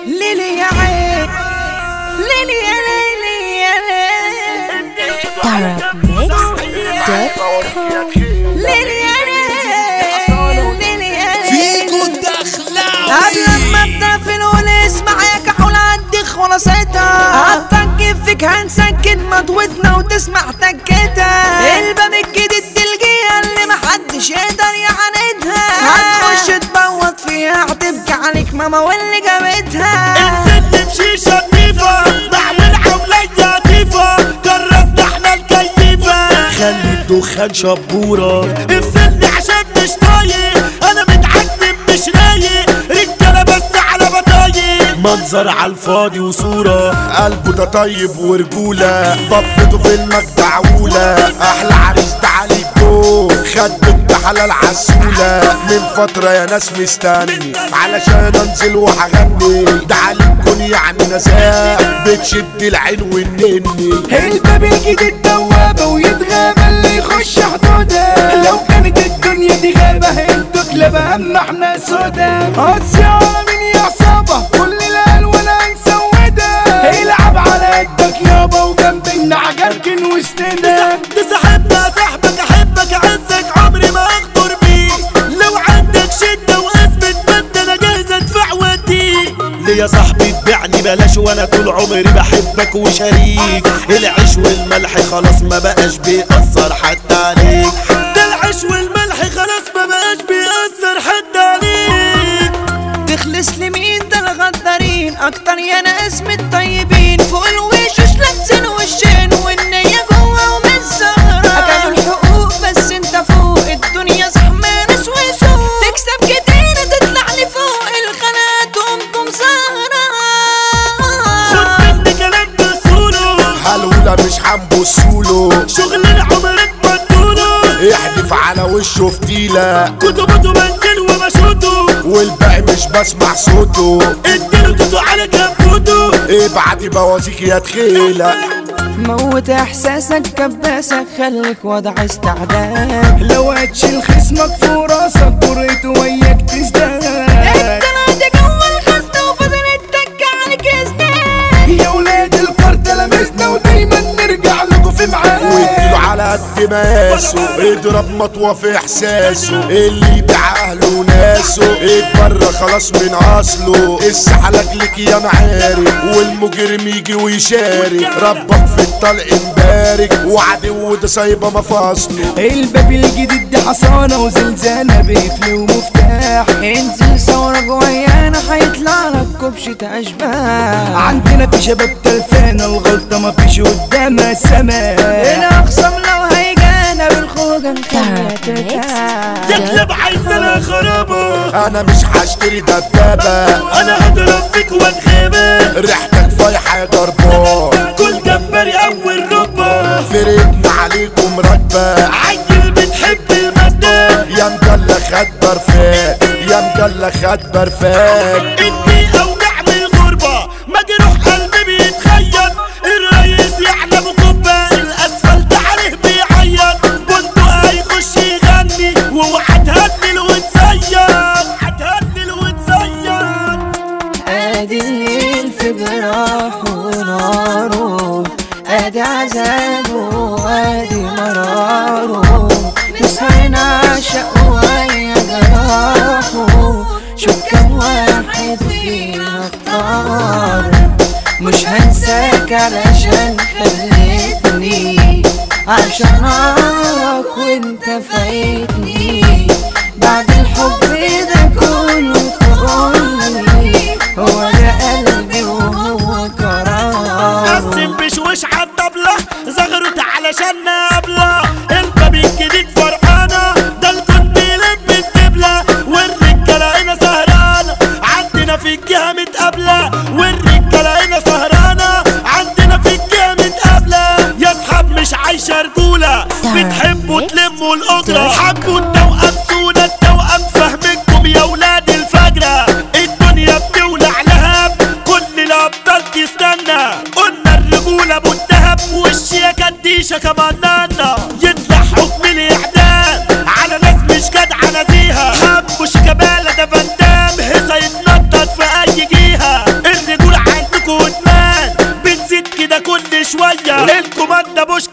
ليلي يا عين ليلي يا ليلي يا ليلي Arabmix.com ليلي يا ليلي ليلي يا ليلي فيكو قبل الدخلاوي ما ابدا في الاول اسمع يا كحول عندي خلاصتها هتنكب فيك هنسكن مضوتنا وتسمع تكتها الباب الجديد الجيه اللي محدش يقدر يعاندها هتخش تبوط فيها هتبكي عليك ماما واللي جابتها انزل بشيشة نضيفة بعمل عملية لطيفة جربنا احنا الكيفة خلي الدخان شبورة افصلني عشان مش طايق انا متعجب مش رايق رجالة بس على بطايق منظر على الفاضي وصورة قلبه ده طيب ورجولة ضفته في المجد عولة أحلى عريس تعالي جو خد بنت حلال عسولة من فترة يا ناس مستني علشان انزل وهغني ده عليكم يعني نزاع بتشد العين والنني الباب الجديد دوابة ويتغابى اللي يخش حدودها لو كانت الدنيا دي غابة انتوا كلاب اما احنا سودا قاسي من يا عصابة كل الالوان هنسودها العب على قدك يابا وجنبنا عجركن وسندها ده صاحبنا صاحبك احبك اعزك عمري ما اغدر بيك لو عندك شدة واثبت بنت انا جاهز ادفع وديك ليه يا صاحبي تبيعني بلاش وانا طول عمري بحبك وشريك العيش والملح خلاص ما بقاش بيأثر حتى عليك ده العيش والملح خلاص ما بقاش بيأثر حتى عليك تخلص لمين ده الغدارين اكتر يا ناس من الطيبين فوق الوشوش لابسين وشين والنية جوا ومن سهرة اكلوا الحقوق بس انت فوق الدنيا زحمة ناس وسوق تكسب كتير تطلع لفوق الخانات تقوم خد سهرة مني كلام بسهوله هلولة مش هنبصوله شغل العمر مدوله احدف على وشه فتيلة كتبته بنزل وبشوته والباقي مش بسمع صوته اديله توتو على كبوته ابعتي بوازيك يا تخيلة موت احساسك كباسك خليك وضع استعداد لو هتشيل خصمك فوق راسك جريته وياك تزداد التنادي جوا الخزنة وفضلت تكة عليك ازداد يا ولاد الكارت لمسنا ودايما نرجع لكم في ميعاد واديله على قد مقاسه اضرب مطوة في احساسه اللي يدعى اهله وناسه اتبرى خلاص من اصله السحلك لك يا معارك والمجرم يجي ويشارك ربك في الطلق مبارك وعدو ده سايبه مفاصله الباب الجديد ده حصانة وزلزانة بقفل ومفتاح انزل ثورة جوايانا هيطلع لك كبشة اشباح عندنا في شباب تلفانة الغلطة مفيش قدامها سماء الاخصم لو هيجانا بالخوجة نخليها ترتاح يكلب عايز انا خرابه انا مش هشتري دبابة انا هضرب فيك واتخبر ريحتك فايحة يا ضربان كل جمبري اول ربه فرقنا عليكم راكبة عيل بتحب المادة يا مجلة خد برفان يا مجلة خد برفان اني اوجع من الغربة مجروح قلبي بيتخيط الرئيس يعني ابو قبة الاسفلت عليه بيعيط بندق هيخش يغني واوعى تهدل وتزيط هتهدل وتزيط ادي الليل في جراحه وناره ادي عذابه وادي مراره نسهر نعشق ويا جراحه شوف كم واحد فينا اختار مش هنساك علشان خليتني عشان اعرفك وانت فايتني بعد الحب ده كله تقولي هو ده قلبي وهو قرار قسم بشوش عالطبلة زغرت علشان نابلة الباب الجديد فرحانة ده الكون بيلبس دبلة والرجالة هنا سهرانة عندنا في الجهة متقابلة والرجالة هنا سهرانة عندنا في الجهة متقابلة يا اصحاب مش عايشة رجولة بتحبوا تلموا الأجرة حبوا التوأم سونا التوأم فهمكم يا ولاد الفجرة الدنيا بتولع لهب كل الأبطال تستنى قلنا الرجولة ابو الدهب والشياكة الديشة كمان نانا يطلع حكم الإعدام على ناس مش جدعة نزيهة حبوا شيكابالا ده فندام هسا يتنطط في أي جهة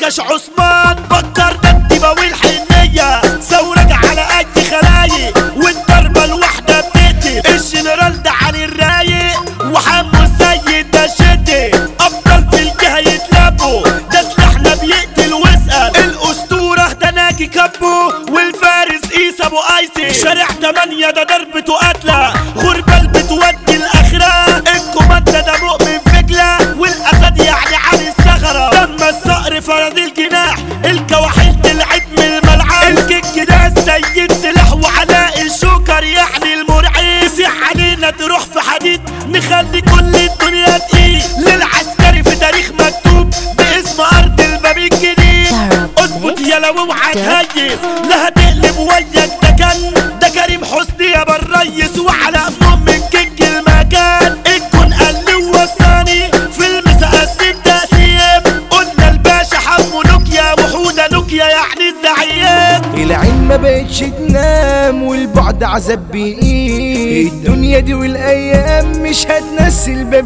بوشكاش عثمان بكر ده الدبا والحنية ثورة على اي خلايق والضربة الواحدة بتقتل الجنرال ده علي الرايق وحمو السيد ده شدي ابطال في الجهة يتلبوا ده سلاحنا بيقتل واسأل الاسطورة ده ناجي كبو والفارس عيسى ابو ايسي شارع تمانية ده ضربته قتلة غربال بتودي الاخرة الكوماندا ده مؤمن فجلة والاسد يعني علي الثغرة دم الصقر فرد الجناح الكواحل طلعت من الملعب الكيك ده السيد سلاح وعلاء الشوكر يعني المرعب تسيح علينا تروح في حديد نخلي كل الدنيا تقيل للعسكري في تاريخ مكتوب باسم ارض الباب الجديد اظبط يلا واوعى تهيس لا هتقلب وياك ده كان ده كريم حسني يا بالريس وعلى من كيك المكان الكون قال لي وصاني في المسقسم تقسيم قلنا الباشا حمو نوكيا وحوده نوكيا يعني الزعيم العين ما بقتش تنام والبعد عذاب بإيد الدنيا دي والايام مش هتنسي الباب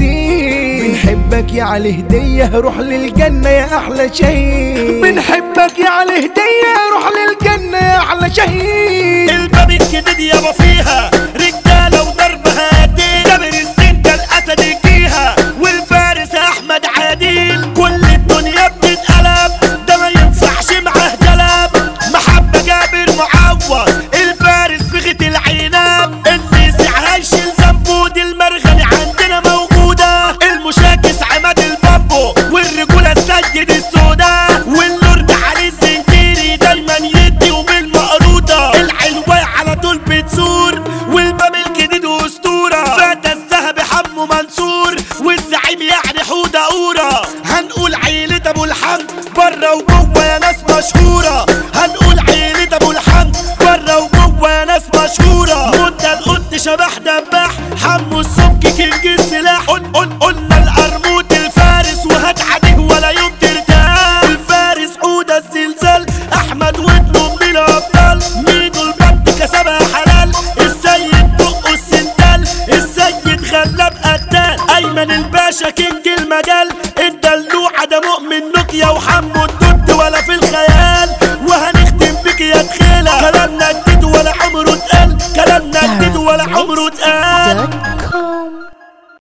الجديد بنحبك يا علي هدية روح للجنة يا احلى شهيد بنحبك يا علي هدية روح للجنة يا احلى شهيد الباب الجديد يابا فيها رجاله وضربها هادي جابر السن ده الاسد يجيها والفارس احمد عادل كل الدنيا بتتقلب ده ما ينفعش معاه جلب محبه جابر معوض الفارس بغت العنب اللي سعها يشيل ذنبه دي المرغني عندنا موجوده المشاكس عماد البابو والرجوله السيد السودا واللورد علي الزنكيري دايما يدي وبالمقروضه العلوة على طول بتزور والباب الجديد اسطوره فات الذهب حمو منصور والزعيم يعني حوده قوره هنقول عيلة ابو الحمد بره وجوه يا ناس مشهوره هنقول عيلة ابو الحمد بره وجوه يا ناس مشهوره منى القط شبح دباح حمو السمك كينج السلاح قل قل قلنا القرموط الفارس وهات عليه ولا يوم ترتاح الفارس حوده الزلزال احمد ودنه من الابطال ميدو البط كسبها حلال السيد بقه السندال السيد غلاب قتال ايمن الباشا كينج المجال الدلوعه ده مؤمن نوكيا وحمو الدنيا